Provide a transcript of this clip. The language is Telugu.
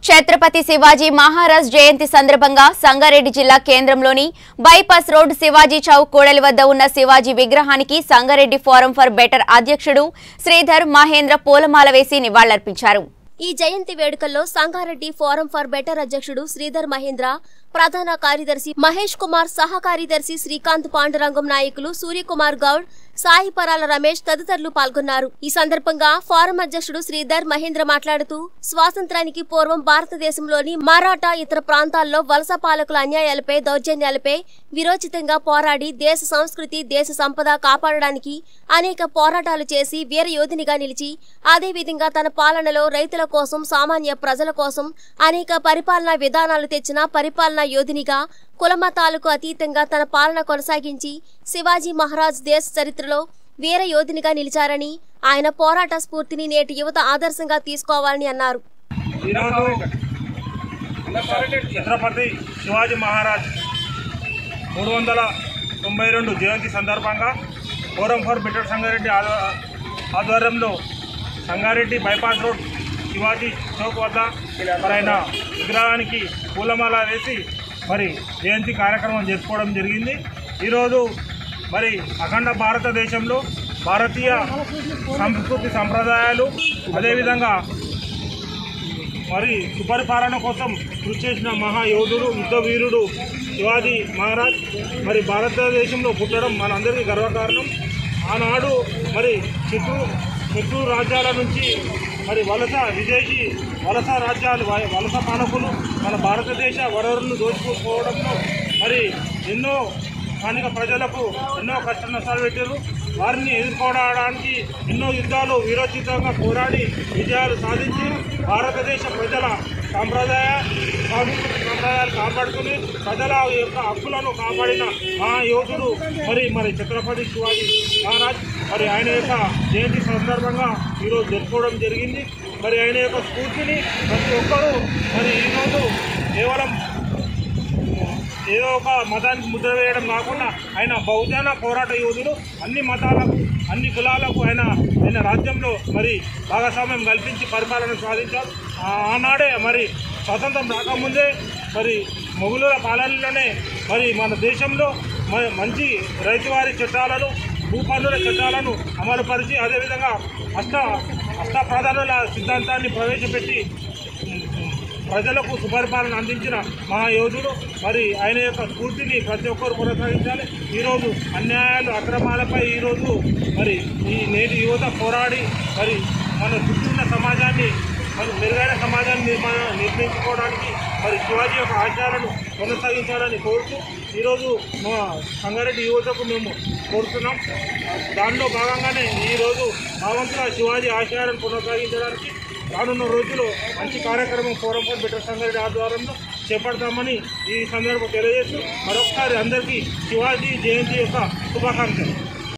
ఛత్రపతి శివాజీ మహారాజ్ జయంతి సందర్భంగా సంగారెడ్డి జిల్లా కేంద్రంలోని బైపాస్ రోడ్ శివాజీ చౌక్ కూడలి వద్ద ఉన్న శివాజీ విగ్రహానికి సంగారెడ్డి ఫోరం ఫర్ బెటర్ అధ్యక్షుడు శ్రీధర్ మహేంద్ర పూలమాల వేసి నివాళులర్పించారు ఈ జయంతి వేడుకల్లో సంగారెడ్డి ఫోరం ఫర్ బెటర్ అధ్యక్షుడు శ్రీధర్ మహేంద్ర ప్రధాన కార్యదర్శి మహేష్ కుమార్ సహ కార్యదర్శి శ్రీకాంత్ పాండురంగం నాయకులు సూర్యకుమార్ గౌడ్ సాయి పరాల రమేష్ తదితరులు పాల్గొన్నారు ఈ సందర్భంగా ఫోరం అధ్యక్షుడు శ్రీధర్ మహేంద్ర మాట్లాడుతూ స్వాతంత్రానికి పూర్వం భారతదేశంలోని మరాఠా ఇతర ప్రాంతాల్లో వలస పాలకుల అన్యాయాలపై దౌర్జన్యాలపై విరోచితంగా పోరాడి దేశ సంస్కృతి దేశ సంపద కాపాడడానికి అనేక పోరాటాలు చేసి వీర యోధునిగా నిలిచి అదేవిధంగా తన పాలనలో రైతుల కోసం సామాన్య ప్రజల కోసం అనేక పరిపాలనా విధానాలు తెచ్చిన పరిపాలనా యోధునిగా కులమతాలకు అతీతంగా తన పాలన కొనసాగించి శివాజీ మహారాజ్ దేశ చరిత్రలో వీర యోధునిగా నిలిచారని ఆయన పోరాట స్ఫూర్తిని నేటి యువత ఆదర్శంగా తీసుకోవాలని అన్నారు ఈరోజు ఛత్రపతి శివాజీ మహారాజ్ మూడు వందల తొంభై రెండు జయంతి సందర్భంగా ఫోరం ఫర్ బెటర్ సంగారెడ్డి ఆధ్వ- ఆధ్వర్యంలో సంగారెడ్డి బైపాస్ రోడ్ శివాజీ చౌక్ వద్ద మరి ఆయన విగ్రహానికి పూలమాల వేసి మరి జయంతి కార్యక్రమం జరుపుకోవడం జరిగింది ఈరోజు మరి అఖండ భారతదేశంలో భారతీయ సంస్కృతి సంప్రదాయాలు అదేవిధంగా మరి సుపరిపాలన కోసం కృషి చేసిన మహాయోధుడు యుద్ధ వీరుడు శివాజీ మహారాజ్ మరి భారతదేశంలో పుట్టడం మనందరికీ గర్వకారణం ఆనాడు మరి శత్రు శత్రు రాజ్యాల నుంచి మరి వలస విదేశీ వలస రాజ్యాలు వ- వలస పాలకులు మన భారతదేశ వనరులను దోచుకోవడంలో మరి ఎన్నో స్థానిక ప్రజలకు ఎన్నో కష్ట నష్టాలు పెట్టారు వారిని ఎదుర్కోవడానికి ఎన్నో యుద్ధాలు వీరోచితంగా పోరాడి విజయాలు సాధించి భారతదేశ ప్రజల సాంప్రదాయ సాంస్కృతిక సాంప్రదాయాలు కాపాడుకుని ప్రజల యొక్క హక్కులను కాపాడిన మహాయోధుడు మరి మరి ఛత్రపతి శివాజీ మహారాజ్ మరి ఆయన యొక్క జయంతి సందర్భంగా ఈరోజు జరుపుకోవడం జరిగింది మరి ఆయన యొక్క స్ఫూర్తిని ప్రతి ఒక్కరూ మరి ఈరోజు కేవలం ఏదో ఒక మతానికి ముద్ర వేయడం కాకుండా ఆయన బహుజన పోరాట యోధుడు అన్ని మతాలకు అన్ని కులాలకు ఆయన ఆయన రాజ్యంలో మరి భాగస్వామ్యం కల్పించి పరిపాలన సాధించారు ఆ- ఆనాడే మరి స్వతంత్రం రాకముందే మరి మొగులుల పాలనలోనే మరి మన దేశంలో మ- మంచి రైతువారి చట్టాలను భూపన్నుల చట్టాలను అమలుపరిచి అదేవిధంగా అష్ట అష్ట ప్రాధాన్యుల సిద్ధాంతాన్ని ప్రవేశపెట్టి ప్రజలకు సుపరిపాలన అందించిన మహాయోధుడు మరి ఆయన యొక్క స్ఫూర్తిని ప్రతి ఒక్కరు కొనసాగించాలి ఈరోజు అన్యాయాలు అక్రమాలపై ఈరోజు మరి ఈ నేటి యువత పోరాడి మరి మన చుట్టూ ఉన్న సమాజాన్ని మరి మెరుగైన సమాజాన్ని నిర్మాణ నిర్మించుకోవడానికి మరి శివాజీ యొక్క ఆశయాలను కొనసాగించాలని కోరుతూ ఈరోజు మా సంగారెడ్డి యువతకు మేము కోరుతున్నాం దానిలో భాగంగానే ఈరోజు భావంతుల శివాజీ ఆశయాలను కొనసాగించడానికి రానున్న రోజుల్లో మంచి కార్యక్రమం ఫోరం ఫర్ బెటర్ సంగారెడ్డి ఆధ్వర్యంలో చేపడతామని ఈ సందర్భం తెలియజేస్తూ మరొకసారి అందరికీ శివాజీ జయంతి యొక్క శుభాకాంక్షలు